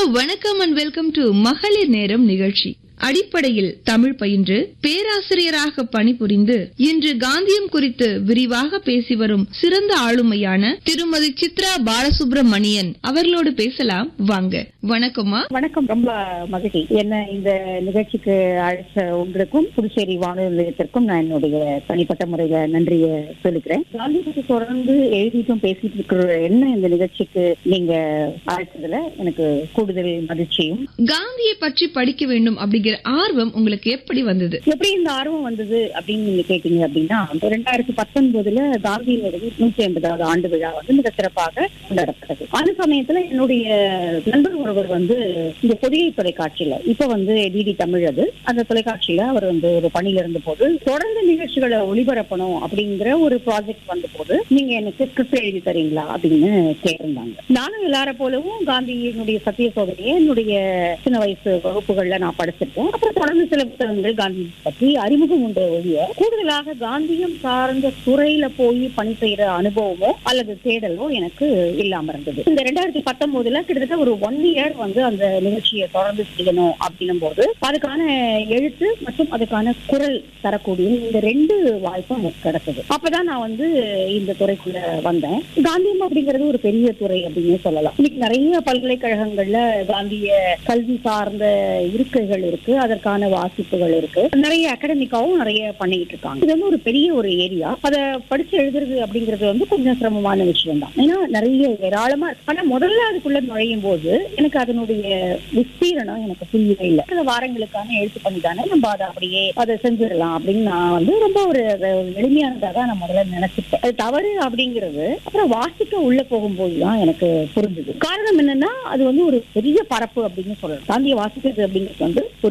வணக்கம் and welcome to மகளிர் நேரம் நிகழ்ச்சி அடிப்படையில் தமிழ் பயின்று பேராசிரியராக பணிபுரிந்து இன்று காந்தியம் குறித்து விரிவாக பேசி வரும் சிறந்த ஆளுமையான திருமதி சித்ரா பாலசுப்ரமணியன் அவர்களோடு பேசலாம் வாங்க வணக்கம்மா வணக்கம் ரொம்ப மகிழ்ச்சி என்ன இந்த நிகழ்ச்சிக்கு அழைச்ச உங்களுக்கும் புதுச்சேரி வானொலி நிலையத்திற்கும் நான் என்னுடைய தனிப்பட்ட முறையில நன்றியை சொல்லிக்கிறேன் காந்தி பற்றி தொடர்ந்து எழுதிட்டும் பேசிட்டு இருக்கிற என்ன இந்த நிகழ்ச்சிக்கு நீங்க அழைச்சதுல எனக்கு கூடுதல் மகிழ்ச்சியும் காந்தியை பற்றி படிக்க வேண்டும் அப்படிங்கிற ஆர்வம் உங்களுக்கு எப்படி வந்தது எப்படி இந்த ஆர்வம் வந்தது அப்படின்னு நீங்க கேட்டீங்க அப்படின்னா ரெண்டாயிரத்தி பத்தொன்பதுல காந்தியினுடைய நூற்றி ஐம்பதாவது ஆண்டு விழா வந்து மிக சிறப்பாக கொண்டாடப்பட்டது அந்த சமயத்துல என்னுடைய நண்பர் ஒருவர் வந்து இந்த பொதிகை தொலைக்காட்சியில இப்ப வந்து டிடி தமிழ் அது அந்த தொலைக்காட்சியில அவர் வந்து ஒரு பணியில இருந்த போது தொடர்ந்து நிகழ்ச்சிகளை ஒளிபரப்பணும் அப்படிங்கிற ஒரு ப்ராஜெக்ட் வந்த போது நீங்க எனக்கு ஸ்கிரிப்ட் எழுதி தரீங்களா அப்படின்னு கேட்டிருந்தாங்க நானும் எல்லார போலவும் காந்தியினுடைய சத்திய சோதனையை என்னுடைய சின்ன வயசு வகுப்புகள்ல நான் படிச்சிருக்கேன் அப்புறம் தொடர்ந்து சில புத்தகங்கள் காந்தி பற்றி அறிமுகம் உண்டு ஒழிய கூடுதலாக காந்தியம் சார்ந்த துறையில போய் பணி செய்யற அனுபவமோ அல்லது தேடலோ எனக்கு இல்லாம இருந்தது இந்த ரெண்டாயிரத்தி பத்தொன்பதுல கிட்டத்தட்ட ஒரு ஒன் இயர் வந்து அந்த நிகழ்ச்சியை தொடர்ந்து செய்யணும் அப்படின்னும் போது அதுக்கான எழுத்து மற்றும் அதுக்கான குரல் தரக்கூடிய இந்த ரெண்டு வாய்ப்பும் எனக்கு கிடைச்சது அப்பதான் நான் வந்து இந்த துறைக்குள்ள வந்தேன் காந்தியம் அப்படிங்கிறது ஒரு பெரிய துறை அப்படின்னு சொல்லலாம் இன்னைக்கு நிறைய பல்கலைக்கழகங்கள்ல காந்திய கல்வி சார்ந்த இருக்கைகள் இருக்கு அதற்கான வாசிப்புகள் இருக்கு நிறைய அகாடமிக்காவும் நிறைய பண்ணிட்டு இருக்காங்க இது வந்து ஒரு பெரிய ஒரு ஏரியா அதை படிச்சு எழுதுறது அப்படிங்கிறது வந்து கொஞ்சம் சிரமமான விஷயம் தான் ஏன்னா நிறைய ஏராளமா இருக்கு ஆனா முதல்ல அதுக்குள்ள நுழையும் போது எனக்கு அதனுடைய விஸ்தீரணம் எனக்கு புரியவே இல்லை சில வாரங்களுக்கான எழுத்து பண்ணி தானே நம்ம அதை அப்படியே அதை செஞ்சிடலாம் அப்படின்னு நான் வந்து ரொம்ப ஒரு ஒரு எளிமையானதா தான் நான் முதல்ல நினைச்சிட்டேன் அது தவறு அப்படிங்கிறது அப்புறம் வாசிக்க உள்ள போகும்போது தான் எனக்கு புரிஞ்சுது காரணம் என்னன்னா அது வந்து ஒரு பெரிய பரப்பு அப்படின்னு சொல்லலாம் காந்திய வாசிக்கிறது அப்படிங்கிறது வந்து ஒரு